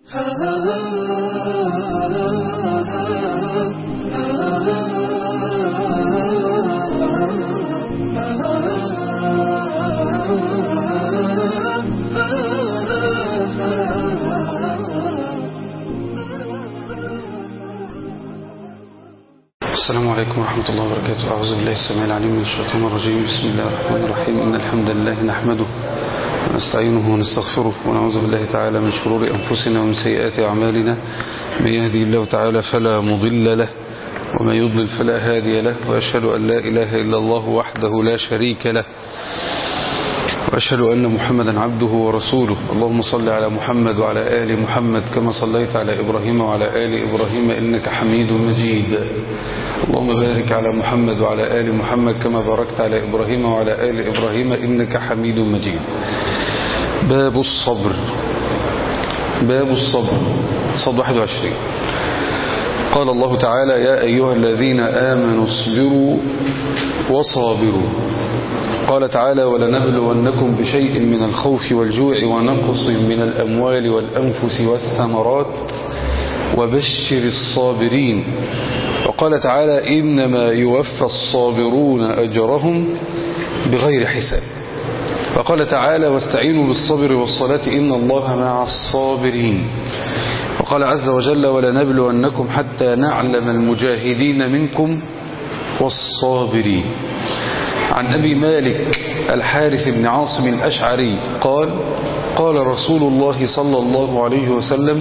السلام عليكم ورحمة الله وبركاته أعوذ بالله السميع العليم من الشيطان الرجيم بسم الله الرحمن الرحيم إن الحمد لله نحمده ونستعينه ونستغفره ونعوذ بالله تعالى من شرور أنفسنا ومن سيئات أعمالنا من يهدي الله تعالى فلا مضل له ومن يضلل فلا هادي له وأشهد أن لا إله إلا الله وحده لا شريك له وأشهد أن محمدا عبده ورسوله اللهم صل على محمد وعلى آل محمد كما صليت على إبراهيم وعلى آل إبراهيم إنك حميد مجيد اللهم بارك على محمد وعلى آل محمد كما باركت على إبراهيم وعلى آل إبراهيم إنك حميد مجيد باب الصبر باب الصبر صد 21 قال الله تعالى يا أيها الذين آمنوا اصبروا وصابروا قال تعالى ولنبلونكم بشيء من الخوف والجوع ونقص من الأموال والأنفس والثمرات وبشر الصابرين وقال تعالى إنما يوفى الصابرون أجرهم بغير حساب وقال تعالى واستعينوا بالصبر والصلاة إن الله مع الصابرين وقال عز وجل ولنبلونكم حتى نعلم المجاهدين منكم والصابرين عن أبي مالك الحارث بن عاصم الأشعري قال قال رسول الله صلى الله عليه وسلم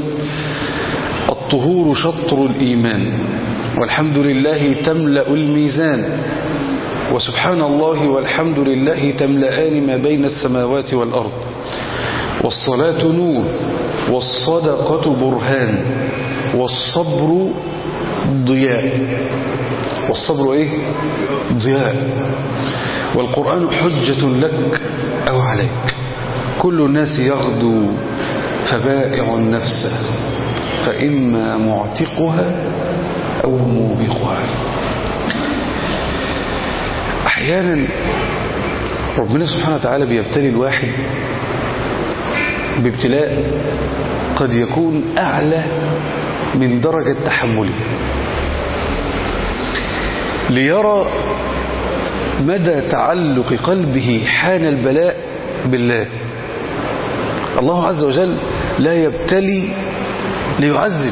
الطهور شطر الإيمان والحمد لله تملأ الميزان وسبحان الله والحمد لله تملأان ما بين السماوات والأرض والصلاة نور والصدقة برهان والصبر ضياء والصبر ايه ضياء والقرآن حجة لك أو عليك كل الناس يغدو فبائع نفسه فإما معتقها أو موبقها أحيانا ربنا سبحانه وتعالى بيبتلي الواحد بابتلاء قد يكون أعلى من درجة تحمله ليرى مدى تعلق قلبه حان البلاء بالله الله عز وجل لا يبتلي ليعذب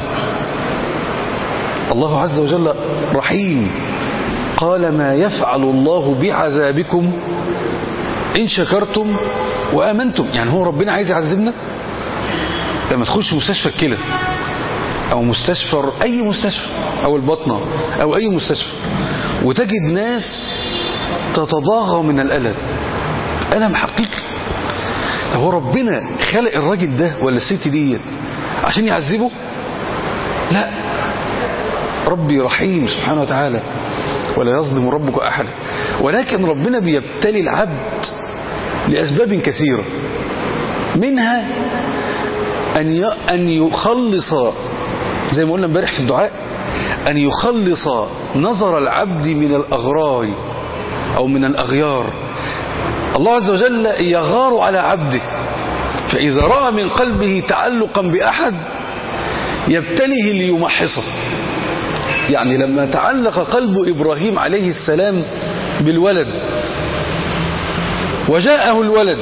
الله عز وجل رحيم قال ما يفعل الله بعذابكم إن شكرتم وآمنتم يعني هو ربنا عايز يعذبنا لما تخش مستشفى الكلى أو مستشفى أي مستشفى أو البطنة أو أي مستشفى وتجد ناس تتضاغى من الألم ألم حقيقي طب هو ربنا خلق الراجل ده ولا الست دي عشان يعذبه لا ربي رحيم سبحانه وتعالى ولا يظلم ربك أحد ولكن ربنا بيبتلي العبد لأسباب كثيرة منها أن أن يخلص زي ما قلنا امبارح في الدعاء أن يخلص نظر العبد من الأغرار أو من الأغيار الله عز وجل يغار على عبده فإذا رأى من قلبه تعلقا بأحد يبتليه ليمحصه يعني لما تعلق قلب إبراهيم عليه السلام بالولد وجاءه الولد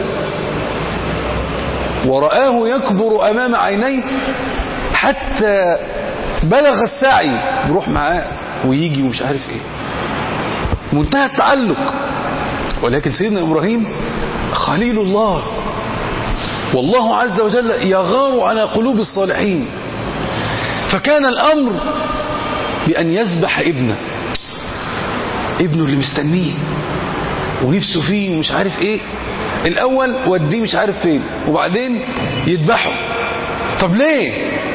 ورآه يكبر أمام عينيه حتى بلغ السعي بروح معاه ويجي ومش عارف ايه منتهى التعلق ولكن سيدنا إبراهيم خليل الله والله عز وجل يغار على قلوب الصالحين فكان الأمر بأن يذبح ابنه ابنه اللي مستنيه ونفسه فيه ومش عارف ايه الأول وديه مش عارف فين وبعدين يذبحه طب ليه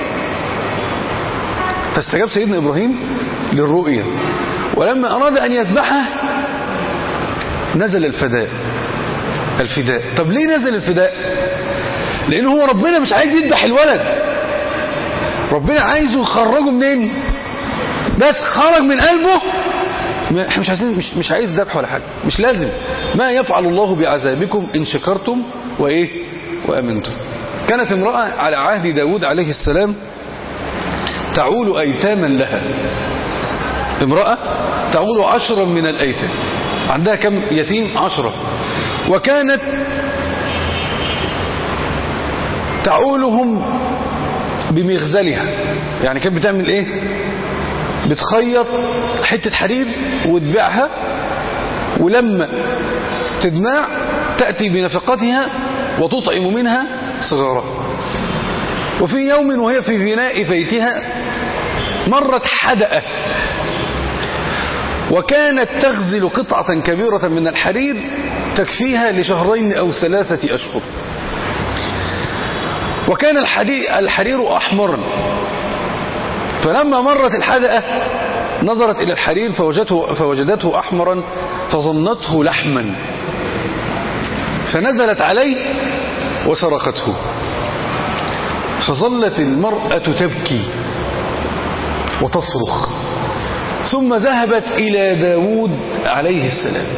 فاستجاب سيدنا إبراهيم للرؤية ولما أراد أن يذبحه نزل الفداء الفداء طب ليه نزل الفداء لأنه هو ربنا مش عايز يذبح الولد ربنا عايزه يخرجه منين بس خرج من قلبه احنا مش عايزين مش, مش عايز ذبح ولا حاجه مش لازم ما يفعل الله بعذابكم ان شكرتم وايه وامنتم كانت امرأة على عهد داود عليه السلام تعول أيتاما لها امرأة تعول عشرا من الأيتام عندها كم يتيم عشرة وكانت تعولهم بمغزلها يعني كانت بتعمل ايه بتخيط حتة حرير وتبيعها ولما تجمع تأتي بنفقتها وتطعم منها صغارها وفي يوم وهي في فناء بيتها مرت حدأة وكانت تغزل قطعة كبيرة من الحرير تكفيها لشهرين أو ثلاثة أشهر وكان الحرير أحمرا فلما مرت الحدأة نظرت إلى الحرير فوجدته, فوجدته أحمرا فظنته لحما فنزلت عليه وسرقته فظلت المرأة تبكي وتصرخ ثم ذهبت إلى داود عليه السلام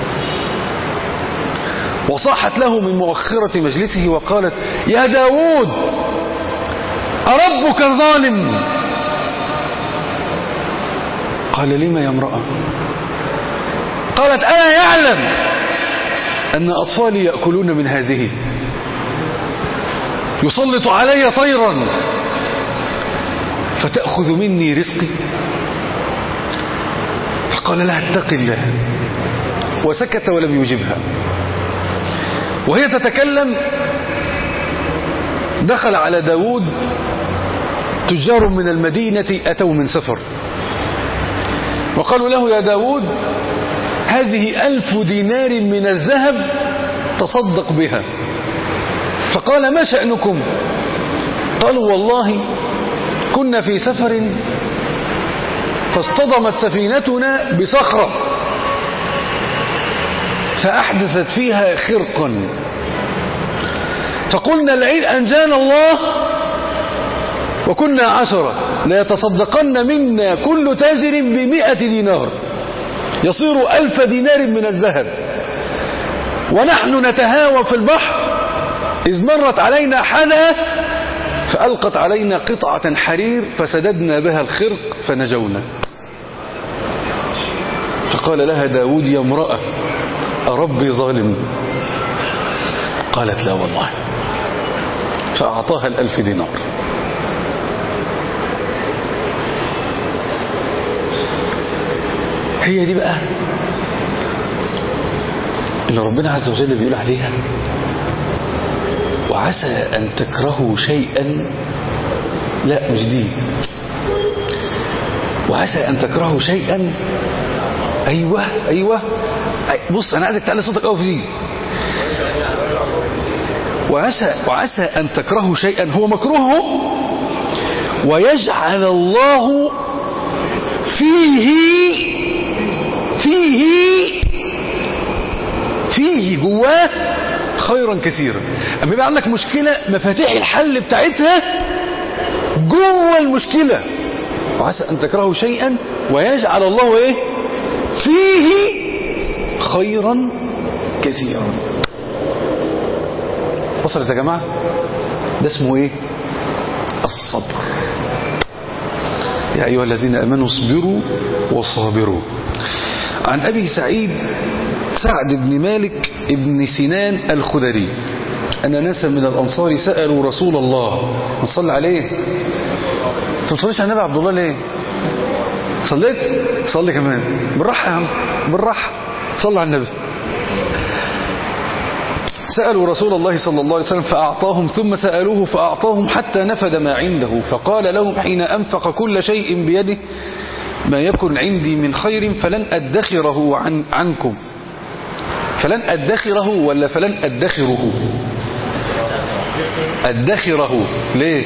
وصاحت له من مؤخرة مجلسه وقالت يا داود أربك ظالم قال لما يا امرأة قالت أنا يعلم أن أطفالي يأكلون من هذه يسلط علي طيرا فتأخذ مني رزقي فقال لها اتق الله وسكت ولم يجبها وهي تتكلم دخل على داود تجار من المدينة أتوا من سفر وقالوا له يا داود هذه ألف دينار من الذهب تصدق بها فقال ما شأنكم قالوا والله كنا في سفر فاصطدمت سفينتنا بصخرة فأحدثت فيها خرقا فقلنا العيد أنجانا الله وكنا عشرة ليتصدقن منا كل تاجر بمئة دينار يصير ألف دينار من الذهب ونحن نتهاوى في البحر إذ مرت علينا حنة فألقت علينا قطعة حرير فسددنا بها الخرق فنجونا فقال لها داود يا امرأة أربي ظالم قالت لا والله فأعطاها الألف دينار هي دي بقى اللي ربنا عز وجل بيقول عليها وعسى أن تكرهوا شيئا لا مش دي وعسى أن تكرهوا شيئا أيوة أيوة بص أنا عايزك تعلي صوتك قوي في دي وعسى, وعسى أن تكرهوا شيئا هو مكروه ويجعل الله فيه فيه فيه جواه خيرا كثيرا اما يبقى عندك مشكلة مفاتيح الحل بتاعتها جوه المشكلة وعسى ان تكرهوا شيئا ويجعل الله ايه فيه خيرا كثيرا وصلت يا جماعة ده اسمه ايه الصبر يا أيها الذين أمنوا اصبروا وصابروا عن أبي سعيد سعد بن مالك بن سنان الخدري أن ناسا من الأنصار سألوا رسول الله نصلي عليه انت تصليش على النبي عبد الله ليه صليت صلي كمان بالراحة يا عم بالراحة صلى على النبي سألوا رسول الله صلى الله عليه وسلم فأعطاهم ثم سألوه فأعطاهم حتى نفد ما عنده فقال لهم حين أنفق كل شيء بيده ما يكن عندي من خير فلن أدخره عن عنكم فلن أدخره ولا فلن أدخره أدخره ليه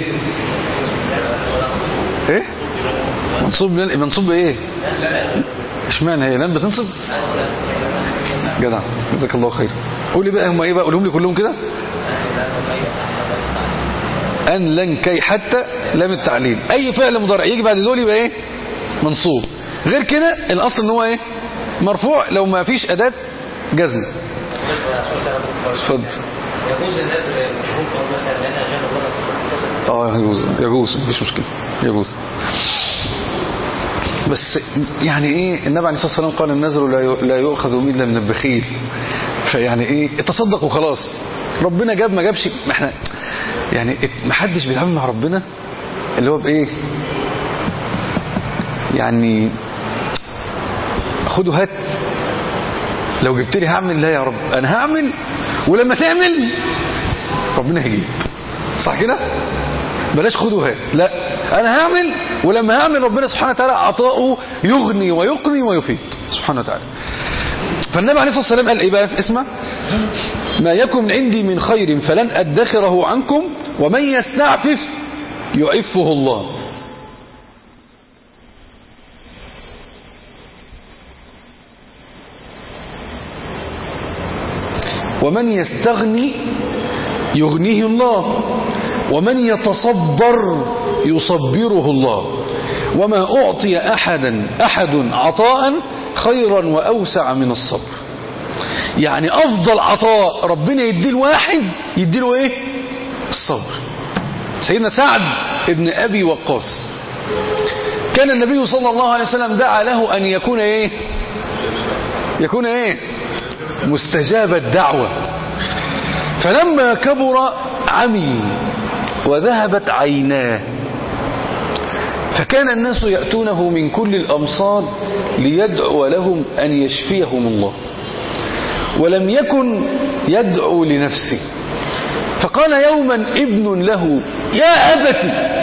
ايه منصوب منصوب ايه اشمعنى هي لن بتنصب جدع جزاك الله خير قول لي بقى هم ايه بقى قولهم لي كلهم كده ان لن كي حتى لام التعليل اي فعل مضارع يجي بعد دول يبقى ايه منصوب غير كده الاصل ان هو ايه مرفوع لو ما فيش اداه جزم اتفضل يجوز الناس مشهور او مثلا ان انا عشان غلط اه يجوز يجوز مفيش مشكله يجوز بس يعني ايه النبي عليه الصلاه والسلام قال النذر لا ي- لا يؤخذ الا من البخيل فيعني ايه اتصدق وخلاص ربنا جاب ما جابش ما احنا يعني ما حدش بيتعامل مع ربنا اللي هو بايه يعني خده هات لو جبت لي هعمل لا يا رب انا هعمل ولما تعمل ربنا هيجيب صح كده بلاش خدوا هات لا انا هعمل ولما هعمل ربنا سبحانه وتعالى عطاؤه يغني ويقني ويفيد سبحانه وتعالى فالنبي عليه الصلاه والسلام قال ايه بقى اسمع ما يكن عندي من خير فلن ادخره عنكم ومن يستعفف يعفه الله ومن يستغني يغنيه الله ومن يتصبر يصبره الله وما أعطي أحدا أحد عطاء خيرا وأوسع من الصبر يعني أفضل عطاء ربنا يديله واحد يديله إيه الصبر سيدنا سعد ابن أبي وقاص كان النبي صلى الله عليه وسلم دعا له أن يكون إيه يكون إيه مستجاب الدعوة فلما كبر عمي وذهبت عيناه فكان الناس يأتونه من كل الأمصار ليدعو لهم أن يشفيهم الله ولم يكن يدعو لنفسه فقال يوما ابن له يا أبت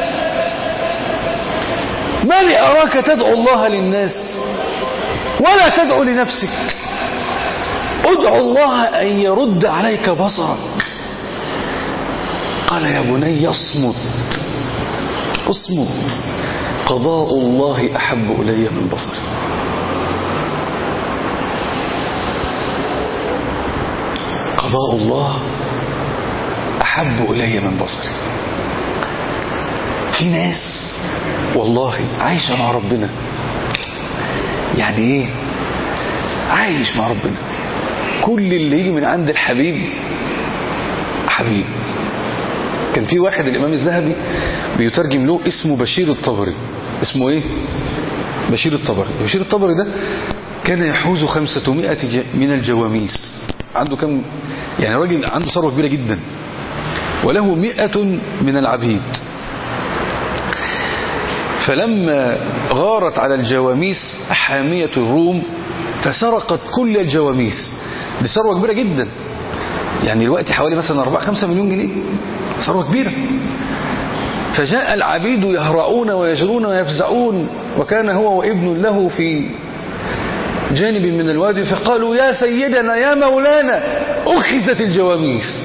ما لي أراك تدعو الله للناس ولا تدعو لنفسك ادعو الله أن يرد عليك بصرك قال يا بني اصمت اصمت قضاء الله أحب إلي من بصري قضاء الله أحب إلي من بصري في ناس والله عايشة مع ربنا يعني ايه عايش مع ربنا كل اللي يجي من عند الحبيب حبيب كان في واحد الإمام الذهبي بيترجم له اسمه بشير الطبري اسمه ايه بشير الطبري بشير الطبري ده كان يحوز خمسة من الجواميس عنده كم يعني راجل عنده ثروة كبيرة جدا وله مئة من العبيد فلما غارت على الجواميس حامية الروم فسرقت كل الجواميس دي ثروة كبيرة جدا يعني دلوقتي حوالي مثلا 4 5 مليون جنيه ثروة كبيرة فجاء العبيد يهرعون ويجرون ويفزعون وكان هو وابن له في جانب من الوادي فقالوا يا سيدنا يا مولانا أخذت الجواميس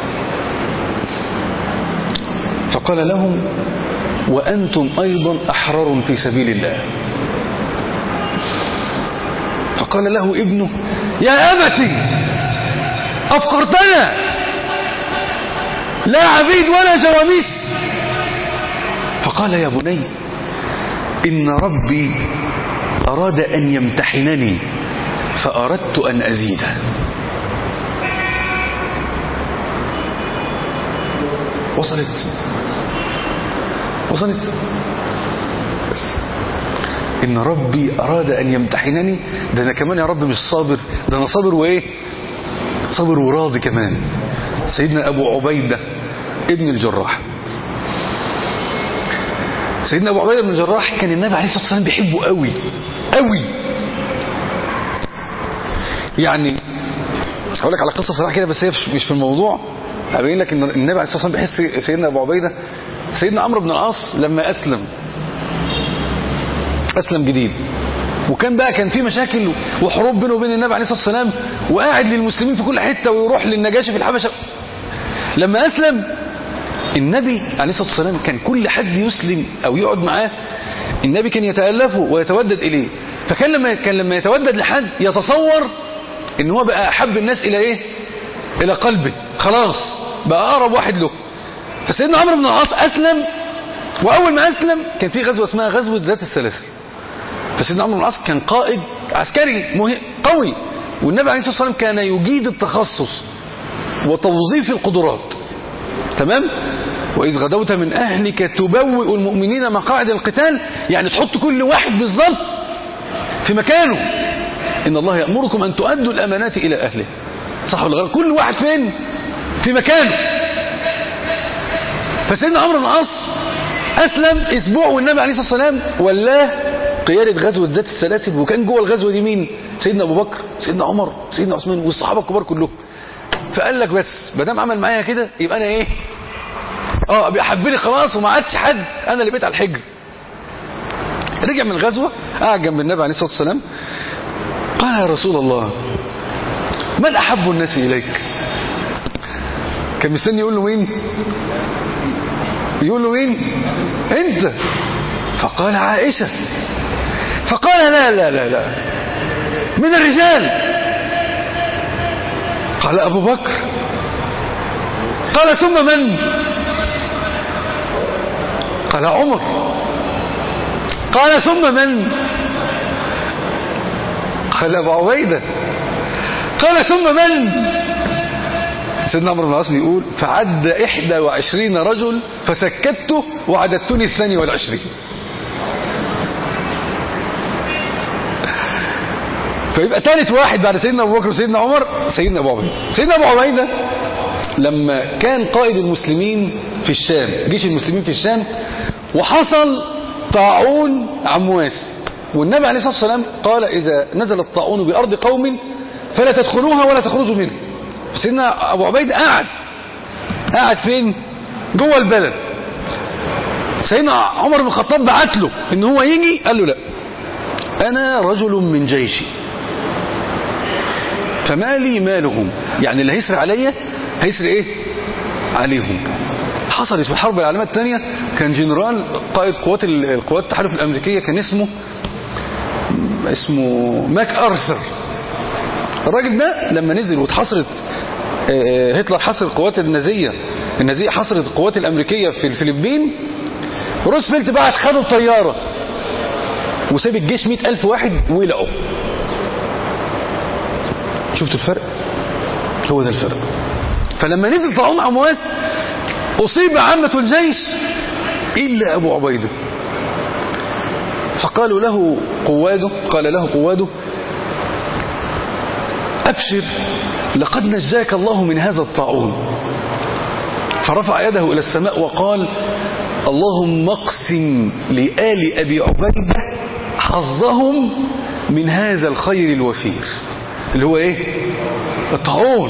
فقال لهم وأنتم أيضا أحرار في سبيل الله فقال له ابنه يا أبتي أفقرتنا لا عبيد ولا جواميس فقال يا بني إن ربي أراد أن يمتحنني فأردت أن أزيده وصلت وصلت بس إن ربي أراد أن يمتحنني ده أنا كمان يا رب مش صابر ده أنا صابر وإيه صابر وراضي كمان سيدنا أبو عبيدة ابن الجراح سيدنا أبو عبيدة بن الجراح كان النبي عليه الصلاة والسلام بيحبه قوي قوي يعني هقول لك على قصة صراحة كده بس هي مش في الموضوع هبين لك ان النبي عليه الصلاة والسلام بيحس سيدنا أبو عبيدة سيدنا عمرو بن العاص لما أسلم أسلم جديد وكان بقى كان في مشاكل وحروب بينه وبين النبي عليه الصلاة والسلام وقاعد للمسلمين في كل حتة ويروح للنجاشي في الحبشة لما أسلم النبي عليه الصلاة والسلام كان كل حد يسلم أو يقعد معاه النبي كان يتألفه ويتودد إليه فكان لما كان لما يتودد لحد يتصور ان هو بقى أحب الناس إلى إيه إلى قلبه خلاص بقى أقرب واحد له فسيدنا عمرو بن العاص أسلم وأول ما أسلم كان في غزوة اسمها غزوة ذات السلاسل فسيدنا عمرو بن العاص كان قائد عسكري مهم قوي والنبي عليه الصلاة والسلام كان يجيد التخصص وتوظيف القدرات تمام وإذ غدوت من أهلك تبوئ المؤمنين مقاعد القتال يعني تحط كل واحد بالظبط في مكانه إن الله يأمركم أن تؤدوا الأمانات إلى أهله صح ولا غلط كل واحد فين في مكانه فسيدنا عمرو بن العاص أسلم أسبوع والنبي عليه الصلاة والسلام ولاه قيادة غزوة ذات السلاسل وكان جوه الغزوة دي مين سيدنا أبو بكر سيدنا عمر سيدنا عثمان والصحابة الكبار كلهم فقال لك بس ما دام عمل معايا كده يبقى أنا إيه اه بيحبني خلاص وما عادش حد انا اللي بقيت على الحجر رجع من الغزوة قعد جنب النبي عليه الصلاة والسلام قال يا رسول الله من أحب الناس إليك كان مستني يقول له مين يقول له مين انت فقال عائشة فقال لا لا لا لا من الرجال قال أبو بكر قال ثم من قال عمر قال ثم من قال أبو عبيدة قال ثم من سيدنا عمرو بن العاص يقول فعد إحدى وعشرين رجل فسكته وعددتني الثاني والعشرين فيبقى ثالث واحد بعد سيدنا أبو بكر وسيدنا عمر سيدنا أبو عبيدة سيدنا أبو عبيدة لما كان قائد المسلمين في الشام جيش المسلمين في الشام وحصل طاعون عمواس والنبي عليه الصلاة والسلام قال إذا نزل الطاعون بأرض قوم فلا تدخلوها ولا تخرجوا منها سيدنا أبو عبيد قاعد قاعد فين جوه البلد سيدنا عمر بن الخطاب بعت له ان هو يجي قال له لا انا رجل من جيشي فما لي مالهم يعني اللي هيسري عليا هيسري ايه عليهم حصلت في الحرب العالمية الثانية كان جنرال قائد قوات القوات التحالف الأمريكية كان اسمه اسمه ماك أرثر الراجل ده لما نزل واتحصرت هتلر حصر القوات النازية النازية حصرت القوات الأمريكية في الفلبين روزفلت بعت خدوا الطيارة وساب الجيش مئة ألف واحد ولقوا شفتوا الفرق هو ده الفرق فلما نزل طاعون أمواس أصيب عامة الجيش إلا أبو عبيدة فقالوا له قواده قال له قواده أبشر لقد نجاك الله من هذا الطاعون فرفع يده إلى السماء وقال اللهم اقسم لآل أبي عبيدة حظهم من هذا الخير الوفير اللي هو ايه الطاعون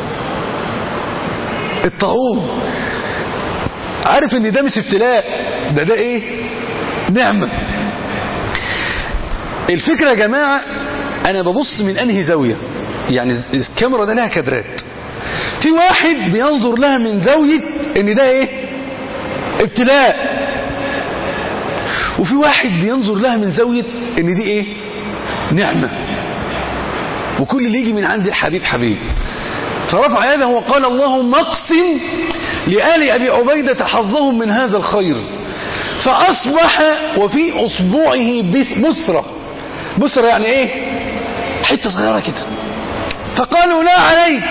الطاعون عارف ان ده مش ابتلاء ده ده ايه نعمة الفكرة يا جماعة انا ببص من انهي زاوية يعني الكاميرا ده لها كادرات في واحد بينظر لها من زاوية ان ده ايه ابتلاء وفي واحد بينظر لها من زاوية ان دي ايه نعمة وكل اللي يجي من عند الحبيب حبيب فرفع يده وقال اللهم اقسم لآل أبي عبيدة حظهم من هذا الخير فأصبح وفي أصبعه بسرة بسرة يعني ايه حتة صغيرة كده فقالوا لا عليك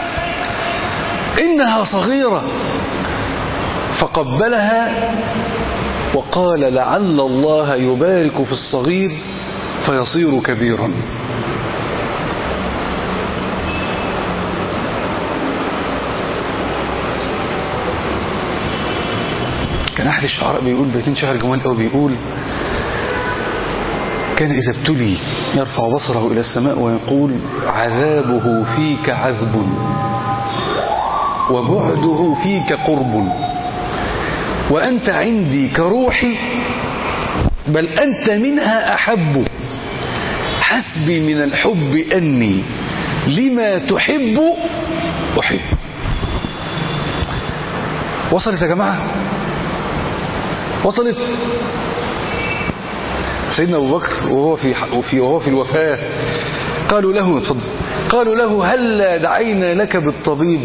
إنها صغيرة فقبلها وقال لعل الله يبارك في الصغير فيصير كبيرا كان أحد الشعراء بيقول بيتين شعر جمال قوي بيقول كان إذا ابتلي يرفع بصره إلى السماء ويقول عذابه فيك عذب وبعده فيك قرب وأنت عندي كروحي بل أنت منها أحب حسبي من الحب أني لما تحب أحب وصلت يا جماعة وصلت سيدنا أبو بكر وهو في وفي وهو في الوفاة قالوا له اتفضل قالوا له هل دعينا لك بالطبيب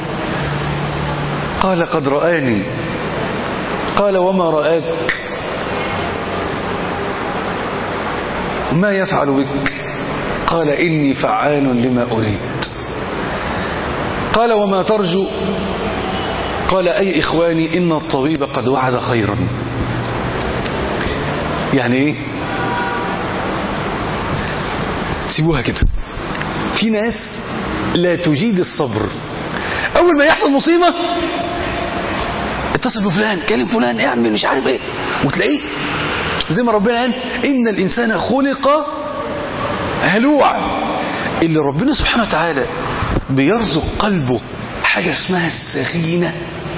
قال قد رآني قال وما رآك ما يفعل بك قال إني فعال لما أريد قال وما ترجو قال أي إخواني إن الطبيب قد وعد خيرا يعني إيه سيبوها كده في ناس لا تجيد الصبر أول ما يحصل مصيبة اتصل بفلان كلم فلان اعمل مش عارف ايه وتلاقيه زي ما ربنا قال إن الإنسان خلق هلوعا اللي ربنا سبحانه وتعالى بيرزق قلبه حاجة اسمها السكينة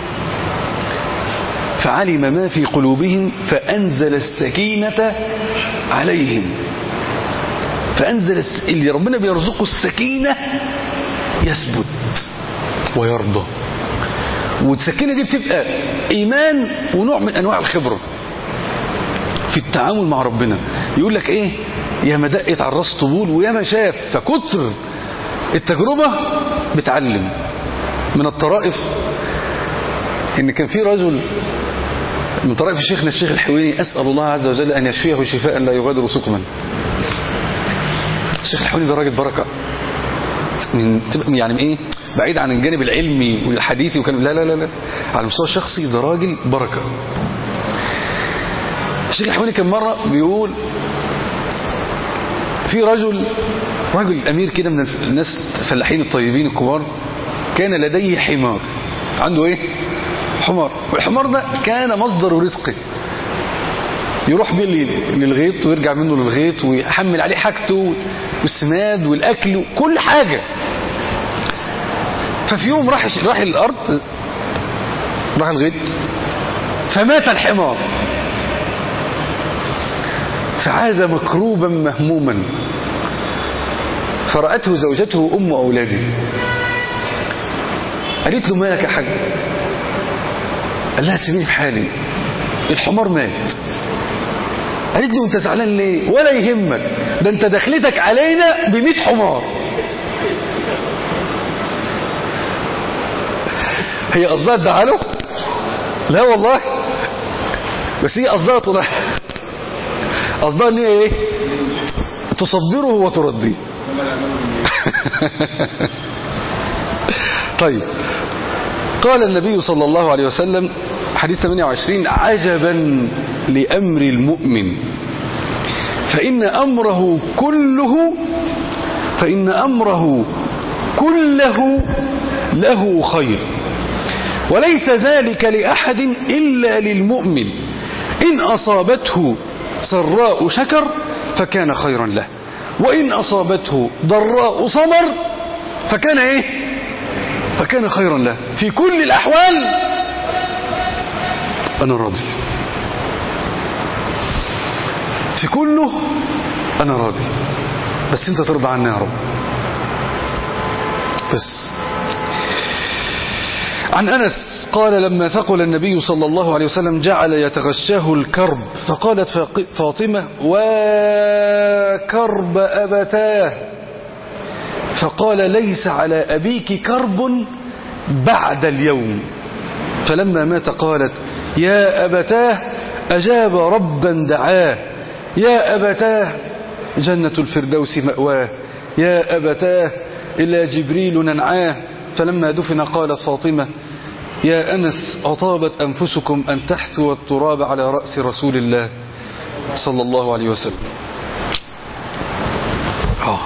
فعلم ما في قلوبهم فأنزل السكينة عليهم فأنزل الس... اللي ربنا بيرزقه السكينة يثبت ويرضى والسكينة دي بتبقى إيمان ونوع من أنواع الخبرة في التعامل مع ربنا يقول لك إيه يا ما دقت على الراس طبول ويا ما شاف فكتر التجربة بتعلم من الطرائف ان كان في رجل من طرائف شيخنا الشيخ الحويني اسال الله عز وجل ان يشفيه شفاء لا يغادر سقما الشيخ الحويني ده راجل بركه من يعني ايه بعيد عن الجانب العلمي والحديثي وكان لا لا لا لا على المستوى الشخصي ده راجل بركه الشيخ الحويني كان مره بيقول في رجل رجل امير كده من الناس الفلاحين الطيبين الكبار كان لديه حمار عنده ايه حمار والحمار ده كان مصدر رزقه يروح بيه للغيط ويرجع منه للغيط ويحمل عليه حاجته والسماد والاكل وكل حاجه ففي يوم راح راح الارض راح الغيط فمات الحمار فعاد مكروبا مهموما فرأته زوجته أم أولاده قالت له مالك يا حاج قال لها سيبيني في حالي الحمار مات قالت له انت زعلان ليه ولا يهمك ده انت دخلتك علينا ب حمار هي قصدها تزعله لا والله بس هي قصدها طلع قصدها ان هي ايه تصبره وترضيه طيب قال النبي صلى الله عليه وسلم حديث 28 عجبا لأمر المؤمن فإن أمره كله فإن أمره كله له خير وليس ذلك لأحد إلا للمؤمن إن أصابته سراء شكر فكان خيرا له وإن أصابته ضراء صبر فكان إيه فكان خيرا له في كل الأحوال أنا راضي في كله أنا راضي بس أنت ترضى عني يا رب بس عن أنس قال لما ثقل النبي صلى الله عليه وسلم جعل يتغشاه الكرب فقالت فاطمة وكرب أبتاه فقال ليس على أبيك كرب بعد اليوم فلما مات قالت يا أبتاه أجاب ربا دعاه يا أبتاه جنة الفردوس مأواه يا أبتاه إلى جبريل ننعاه فلما دفن قالت فاطمة يا أنس أطابت أنفسكم أن تحثوا التراب على رأس رسول الله صلى الله عليه وسلم آه.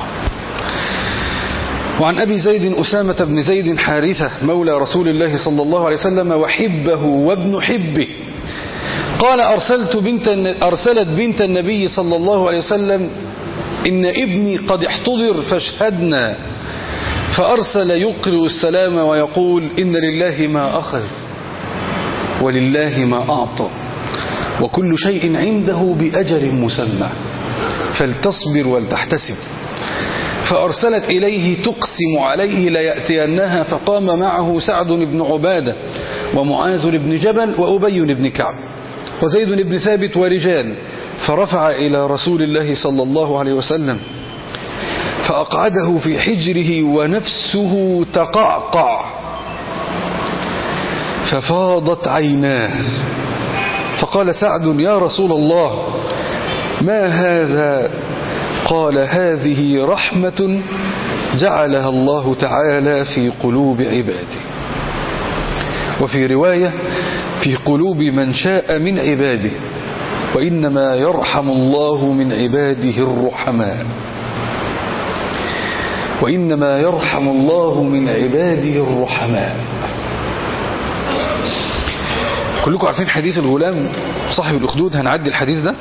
وعن أبي زيد أسامة بن زيد حارثة مولى رسول الله صلى الله عليه وسلم وحبه وابن حبه قال أرسلت بنت أرسلت بنت النبي صلى الله عليه وسلم إن ابني قد احتضر فاشهدنا فأرسل يقرئ السلام ويقول إن لله ما أخذ ولله ما أعطى وكل شيء عنده بأجل مسمى فلتصبر ولتحتسب فأرسلت إليه تقسم عليه ليأتينها فقام معه سعد بن عبادة ومعاذ بن جبل وأبي بن كعب وزيد بن ثابت ورجال فرفع إلى رسول الله صلى الله عليه وسلم فأقعده في حجره ونفسه تقعقع ففاضت عيناه فقال سعد يا رسول الله ما هذا قال هذه رحمة جعلها الله تعالى في قلوب عباده وفي رواية في قلوب من شاء من عباده وإنما يرحم الله من عباده الرحماء وإنما يرحم الله من عباده الرحماء كلكم عارفين حديث الغلام صاحب الأخدود هنعدي الحديث ده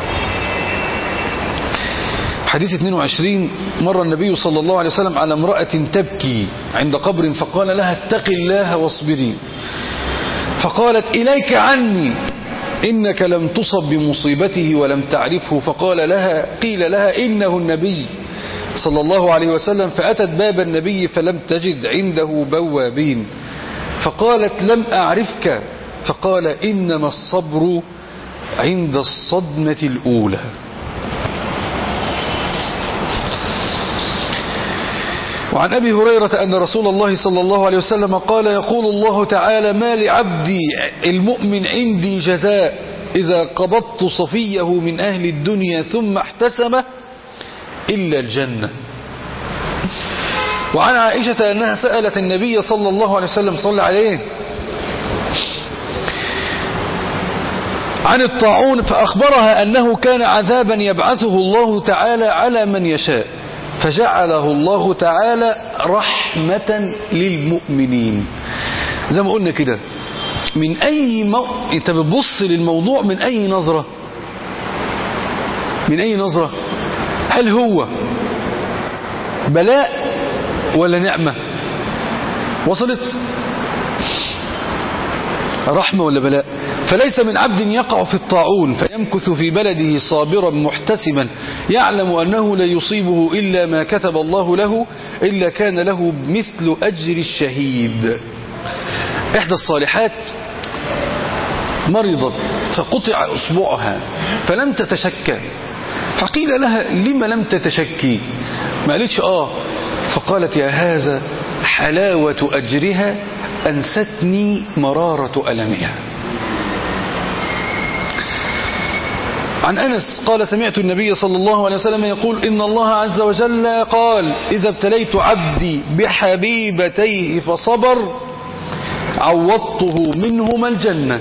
حديث 22 مر النبي صلى الله عليه وسلم على امرأة تبكي عند قبر فقال لها اتق الله واصبري فقالت إليك عني إنك لم تصب بمصيبته ولم تعرفه فقال لها قيل لها إنه النبي صلى الله عليه وسلم فأتت باب النبي فلم تجد عنده بوابين فقالت لم أعرفك فقال إنما الصبر عند الصدمة الأولى وعن أبي هريرة أن رسول الله صلى الله عليه وسلم قال يقول الله تعالى ما لعبدي المؤمن عندي جزاء إذا قبضت صفيه من أهل الدنيا ثم احتسمه إلا الجنة وعن عائشة أنها سألت النبي صلى الله عليه وسلم صلى عليه عن الطاعون فأخبرها أنه كان عذابا يبعثه الله تعالى على من يشاء فجعله الله تعالى رحمة للمؤمنين زي ما قلنا كده من أي مو... أنت بتبص للموضوع من أي نظرة من أي نظرة هل هو بلاء ولا نعمة وصلت رحمة ولا بلاء فليس من عبد يقع في الطاعون فيمكث في بلده صابرا محتسبا يعلم أنه لا يصيبه إلا ما كتب الله له إلا كان له مثل أجر الشهيد إحدى الصالحات مرضت فقطع أسبوعها فلم تتشكى فقيل لها لما لم تتشكي ما قالتش آه فقالت يا هذا حلاوة أجرها أنستني مرارة ألمها عن أنس قال سمعت النبي صلى الله عليه وسلم يقول إن الله عز وجل قال إذا ابتليت عبدي بحبيبتيه فصبر عوضته منهما الجنة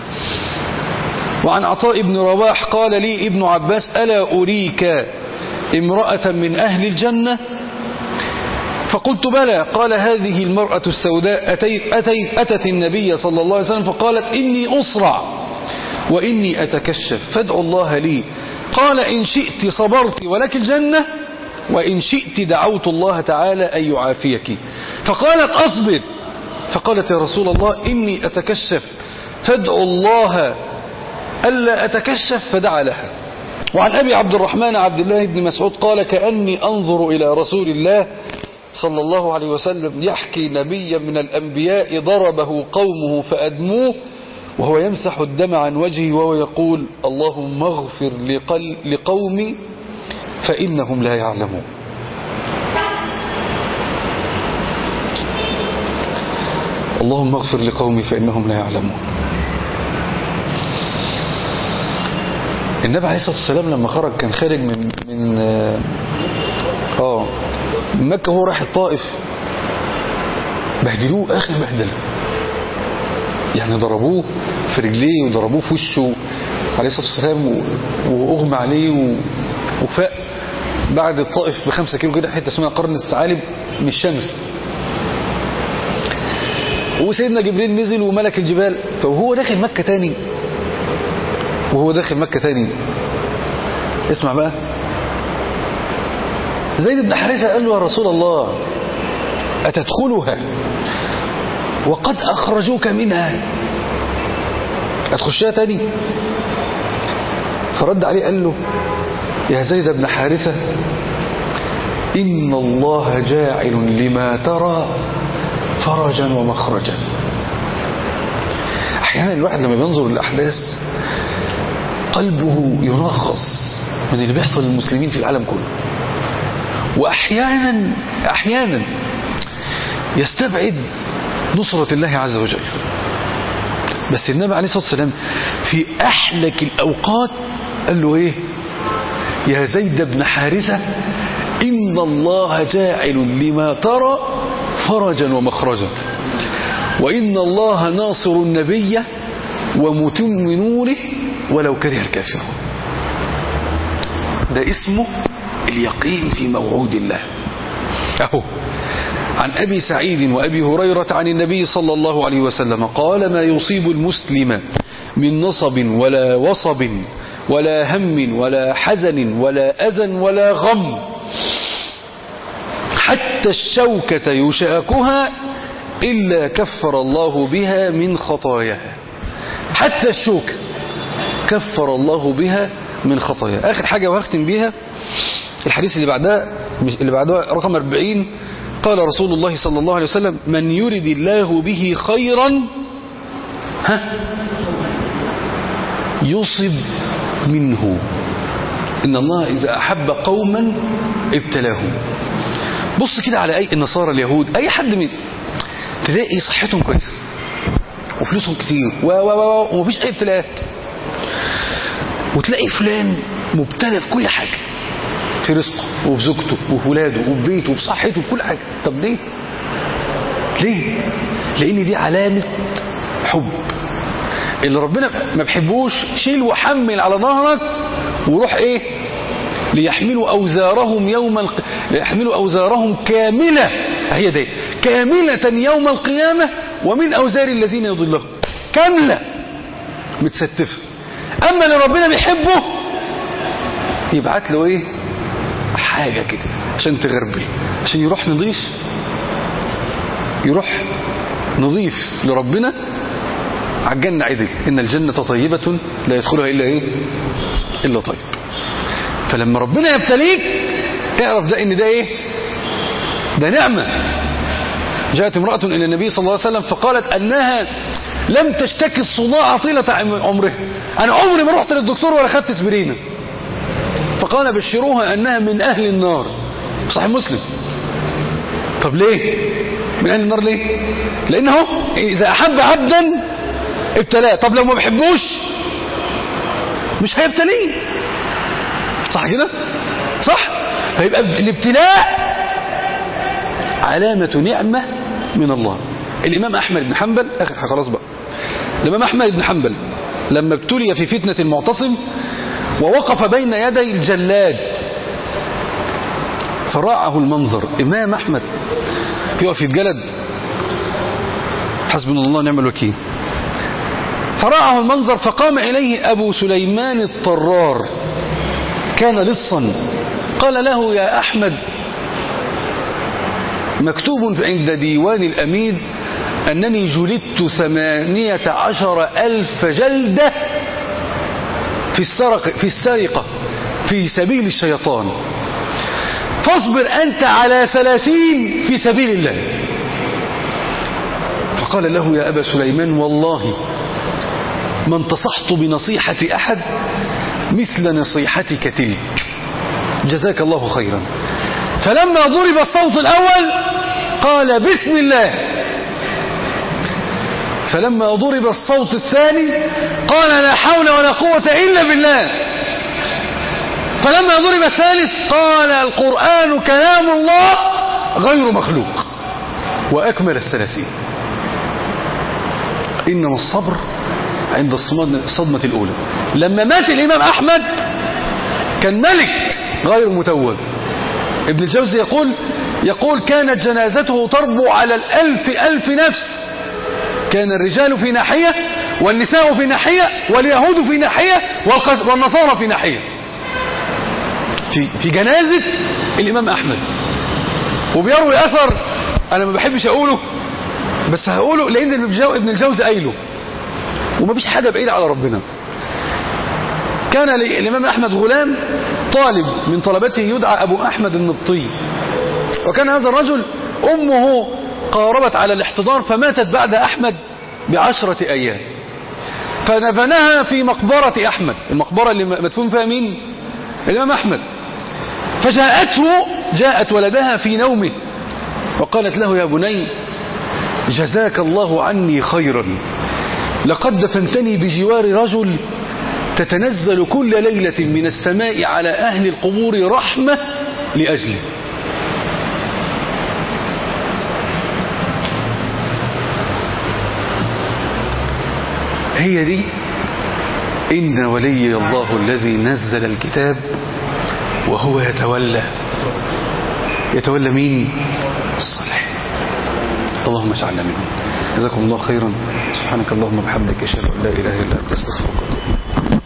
وعن عطاء بن رواح قال لي ابن عباس ألا أريك امرأة من أهل الجنة فقلت بلى قال هذه المرأة السوداء أتيت, أتيت أتت النبي صلى الله عليه وسلم فقالت إني أسرع وإني أتكشف فادعوا الله لي قال إن شئت صبرت ولك الجنة وإن شئت دعوت الله تعالى أن يعافيك فقالت أصبر فقالت يا رسول الله إني أتكشف فادعوا الله ألا أتكشف فدعا لها وعن أبي عبد الرحمن عبد الله بن مسعود قال كأني أنظر إلى رسول الله صلى الله عليه وسلم يحكي نبيا من الأنبياء ضربه قومه فأدموه وهو يمسح الدم عن وجهه وهو يقول اللهم اغفر لقل لقومي فإنهم لا يعلمون اللهم اغفر لقومي فإنهم لا يعلمون النبي عليه الصلاة والسلام لما خرج كان خارج من من اه من مكة وهو رايح الطائف بهدلوه آخر بهدله يعني ضربوه في رجليه وضربوه في وشه عليه الصلاة والسلام وأغمى عليه وفاق بعد الطائف بخمسة كيلو كده حتة اسمها قرن الثعالب من الشمس وسيدنا جبريل نزل وملك الجبال فهو داخل مكة تاني وهو داخل مكة تاني اسمع بقى زيد بن حارثة قال له يا رسول الله أتدخلها وقد أخرجوك منها هتخشها تاني فرد عليه قال له يا زيد بن حارثة إن الله جاعل لما ترى فرجا ومخرجا أحيانا الواحد لما بينظر للأحداث قلبه ينغص من اللي بيحصل للمسلمين في العالم كله وأحيانا أحيانا يستبعد نصرة الله عز وجل بس النبي عليه الصلاة والسلام في أحلك الأوقات قال له إيه يا زيد بن حارثة إن الله جاعل لما ترى فرجا ومخرجا وإن الله ناصر النبي ومتم نوره ولو كره الكافرون ده اسمه اليقين في موعود الله أهو عن أبي سعيد وأبي هريرة عن النبي صلى الله عليه وسلم قال ما يصيب المسلم من نصب ولا وصب ولا هم ولا حزن ولا أذى ولا غم حتى الشوكة يشاكها إلا كفر الله بها من خطاياها حتى الشوكة كفر الله بها من خطاياها آخر حاجة وهختم بيها الحديث اللي بعدها اللي بعدها رقم 40 قال رسول الله صلى الله عليه وسلم من يرد الله به خيرا ها يصب منه إن الله إذا أحب قوما ابتلاهم بص كده على أي النصارى اليهود أي حد من تلاقي صحتهم كويسة وفلوسهم كتير و و و ومفيش أي ابتلاءات وتلاقي فلان مبتلى في كل حاجة في رزقه وفي زوجته وفي ولاده وفي بيته وفي صحته وفي كل حاجة طب ليه ليه لأن دي علامة حب اللي ربنا ما بيحبوش شيل وحمل على ظهرك وروح ايه ليحملوا أوزارهم يوم الق... ليحملوا أوزارهم كاملة هي دي كاملة يوم القيامة ومن أوزار الذين يضلهم كاملة متستفة أما اللي ربنا بيحبه يبعت له ايه حاجة كده عشان تغربل عشان يروح نضيف يروح نضيف لربنا على الجنة عدل إن الجنة طيبة لا يدخلها إلا إيه إلا طيب فلما ربنا يبتليك اعرف ده إن ده إيه ده نعمة جاءت امرأة إلى النبي صلى الله عليه وسلم فقالت أنها لم تشتكي الصداع طيلة عمرها أنا عمري ما رحت للدكتور ولا خدت اسبرينة فقال بشروها أنها من أهل النار صحيح مسلم طب ليه من أهل النار ليه لأنه إذا أحب عبدا ابتلاه طب لو ما بحبوش مش هيبتليه صح كده صح فيبقى الابتلاء علامة نعمة من الله الإمام أحمد بن حنبل آخر خلاص بقى الإمام أحمد بن حنبل لما ابتلي في فتنة المعتصم ووقف بين يدي الجلاد فراعه المنظر إمام أحمد يقف يتجلد حسبنا الله ونعم الوكيل فراعه المنظر فقام إليه أبو سليمان الطرار كان لصا قال له يا أحمد مكتوب عند ديوان الأمير أنني جلدت ثمانية عشر ألف جلدة في السرقة, في السرقة في سبيل الشيطان فاصبر أنت على ثلاثين في سبيل الله فقال له يا أبا سليمان والله ما انتصحت بنصيحة أحد مثل نصيحتك تلك جزاك الله خيرا فلما ضرب الصوت الأول قال بسم الله فلما ضرب الصوت الثاني قال لا حول ولا قوة إلا بالله فلما ضرب الثالث قال القرآن كلام الله غير مخلوق وأكمل الثلاثين إنما الصبر عند الصدمة الأولى لما مات الإمام أحمد كان ملك غير متوب ابن الجوزي يقول يقول كانت جنازته تربو على الألف ألف نفس كان الرجال في ناحية والنساء في ناحية واليهود في ناحية والنصارى في ناحية في, في جنازة الإمام أحمد وبيروي أثر أنا ما بحبش أقوله بس هقوله لأن ابن الجوزي قايله وما فيش حاجة بعيدة على ربنا كان الإمام أحمد غلام طالب من طلبته يدعى أبو أحمد النبطي وكان هذا الرجل أمه قاربت على الاحتضار فماتت بعد أحمد بعشرة أيام فنفنها في مقبرة أحمد المقبرة اللي مدفون فيها مين الإمام أحمد فجاءته جاءت ولدها في نومه وقالت له يا بني جزاك الله عني خيرا لقد دفنتني بجوار رجل تتنزل كل ليلة من السماء على أهل القبور رحمة لأجله هي دي إن ولي الله الذي نزل الكتاب وهو يتولى يتولى مين الصالحين اللهم اجعلنا منهم جزاكم الله خيرا سبحانك اللهم وبحمدك اشهد ان لا اله الا انت استغفرك واتوب إليك.